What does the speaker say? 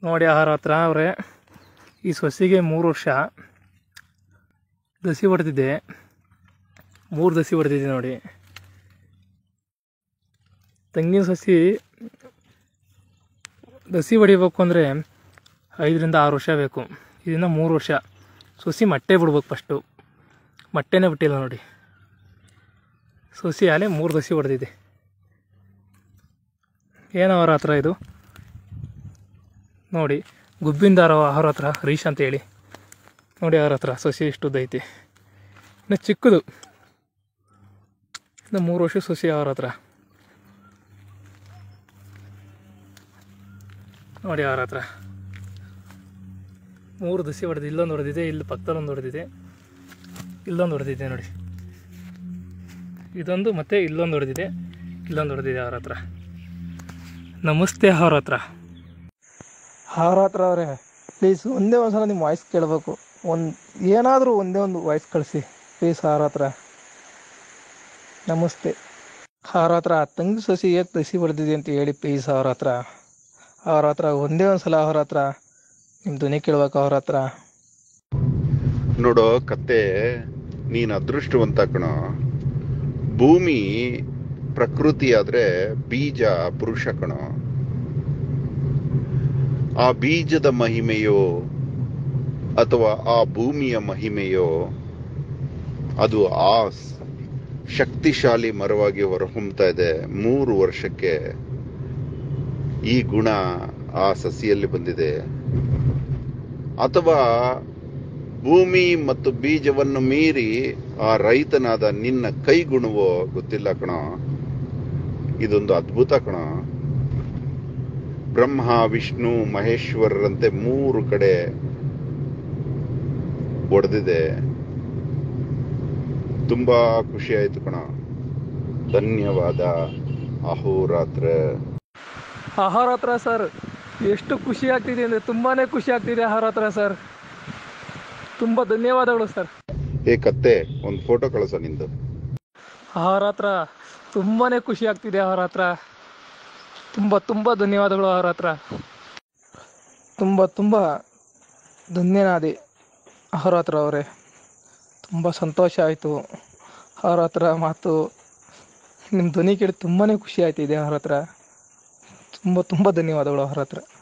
ನೋಡಿ ಆಹಾರ ಹತ್ರ ಅವರೇ ಈ ಸೊಸೆಗೆ ಮೂರು ವರ್ಷ ದಸಿ ಹೊಡೆದಿದ್ದೆ ಮೂರು ದಸಿ ಹೊಡೆದಿದ್ದೆ ನೋಡಿ ತೆಂಗಿನ ಸಸಿ ದಸಿ ಹೊಡಿಬೇಕು ಅಂದರೆ ಐದರಿಂದ ಆರು ವರ್ಷ ಬೇಕು ಇದನ್ನು ಮೂರು ವರ್ಷ ಸೊಸಿ ಮೊಟ್ಟೆ ಬಿಡ್ಬೇಕು ಫಸ್ಟು ಮೊಟ್ಟೆನೇ ಬಿಟ್ಟಿಲ್ಲ ನೋಡಿ ಸೊಸಿ ಆಲೆ ಮೂರು ದಸಿ ಹೊಡೆದಿದೆ ಏನು ಅವರ ಹತ್ರ ಇದು ನೋಡಿ ಗುಬ್ಬಿನ ದಾರ ಅವ್ರ ಹತ್ರ ರೀಶ್ ಅಂತ ಹೇಳಿ ನೋಡಿ ಅವ್ರ ಹತ್ರ ಸೊಸಿ ಎಷ್ಟು ಉದ್ದೈತಿ ಇನ್ನು ಚಿಕ್ಕದು ಇನ್ನು ಮೂರು ವರ್ಷ ಸೊಸಿ ಅವ್ರ ಹತ್ರ ನೋಡಿ ಅವ್ರ ಹತ್ರ ಮೂರು ದಸಿ ಹೊಡೆದು ಇಲ್ಲೊಂದು ಹೊಡೆದಿದೆ ಇಲ್ಲಿ ಪಕ್ಕದಲ್ಲೊಂದು ಹೊಡೆದಿದೆ ಇಲ್ಲೊಂದು ಹೊಡೆದಿದೆ ನೋಡಿ ಇದೊಂದು ಮತ್ತೆ ಇಲ್ಲೊಂದು ಹೊಡೆದಿದೆ ಇಲ್ಲೊಂದು ಹೊಡೆದಿದೆ ಅವ್ರ ಹತ್ರ ನಮಸ್ತೆ ಅವ್ರ ಹತ್ರ ಅವ್ರ ಹತ್ರ ಅವರೇ ಪ್ಲೀಸ್ ಒಂದೇ ಒಂದು ಸಲ ನಿಮ್ಮ ವಾಯ್ಸ್ ಕೇಳಬೇಕು ಒಂದು ಏನಾದರೂ ಒಂದೇ ಒಂದು ವಾಯ್ಸ್ ಕಳಿಸಿ ಪ್ಲೀಸ್ ಅವ್ರ ಹತ್ರ ನಮಸ್ತೆ ಅವ್ರ ಹತ್ರ ತಂಗಿ ಸಸಿ ಹೇಗೆ ದಸಿ ಹೊಡೆದಿದೆ ಅಂತ ಹೇಳಿ ಪ್ಲೀಸ್ ಅವ್ರ ಹತ್ರ ಅವ್ರ ಹತ್ರ ಒಂದೇ ಒಂದು ಸಲ ಅವ್ರ ಹತ್ರ ನಿಮ್ಮ ಧ್ವನಿ ಕೇಳ್ಬೇಕು ಅವ್ರ ಹತ್ರ ನೋಡೋ ಕತ್ತೆ ನೀನ್ ಅದೃಷ್ಟವಂತ ಕಣೋ ಭೂಮಿ ಪ್ರಕೃತಿ ಆದ್ರೆ ಬೀಜ ಪುರುಷ ಕಣೋ ಆ ಬೀಜದ ಮಹಿಮೆಯೋ ಅಥವಾ ಆ ಭೂಮಿಯ ಮಹಿಮೆಯೋ ಅದು ಆ ಸ್- ಶಕ್ತಿಶಾಲಿ ಮರವಾಗಿ ಹೊರಹೊಮ್ತಾ ಇದೆ ಮೂರು ವರ್ಷಕ್ಕೆ ಈ ಗುಣ ಆ ಸಸಿಯಲ್ಲಿ ಬಂದಿದೆ ಅಥವಾ ಭೂಮಿ ಮತ್ತು ಬೀಜವನ್ನು ಮೀರಿ ಆ ರೈತನಾದ ನಿನ್ನ ಕೈಗುಣವೋ ಗೊತ್ತಿಲ್ಲ ಕಣೋ ಇದೊಂದು ಅದ್ಭುತ ಕಣೋ ಬ್ರಹ್ಮ ವಿಷ್ಣು ಮಹೇಶ್ವರರಂತೆ ಮೂರು ಕಡೆ ಒಡೆದಿದೆ ತುಂಬಾ ಖುಷಿ ಆಯ್ತು ಕಣ ಧನ್ಯವಾದ ಅಹೋರಾತ್ರ ಆಹಾರ ಹತ್ರ ಸರ್ ಎಷ್ಟು ಖುಷಿ ಆಗ್ತಿದೆ ಅಂದರೆ ತುಂಬಾ ಖುಷಿ ಆಗ್ತಿದೆ ಆಹಾರ ಹತ್ರ ಸರ್ ತುಂಬ ಧನ್ಯವಾದಗಳು ಸರ್ ಏ ಕತ್ತೆ ಒಂದು ಫೋಟೋ ಕಳಿಸೋ ನಿಂದು ಆಹಾರ ಹತ್ರ ತುಂಬಾ ಖುಷಿ ಆಗ್ತಿದೆ ಆಹಾರ ಹತ್ರ ತುಂಬ ತುಂಬ ಧನ್ಯವಾದಗಳು ಆಹಾರ ಹತ್ರ ತುಂಬ ತುಂಬ ಧನ್ಯನಾದೆ ಆಹಾರ ಹತ್ರ ಅವರೇ ತುಂಬ ಸಂತೋಷ ಆಯಿತು ಆಹಾರ ಹತ್ರ ಮಾತು ನಿಮ್ಮ ಧ್ವನಿ ಕೇಳಿ ತುಂಬಾ ಖುಷಿ ಆಯ್ತಿದೆ ಆಹಾರ ಹತ್ರ ತುಂಬ ತುಂಬ ಧನ್ಯವಾದಗಳು ಆಹಾರ ಹತ್ರ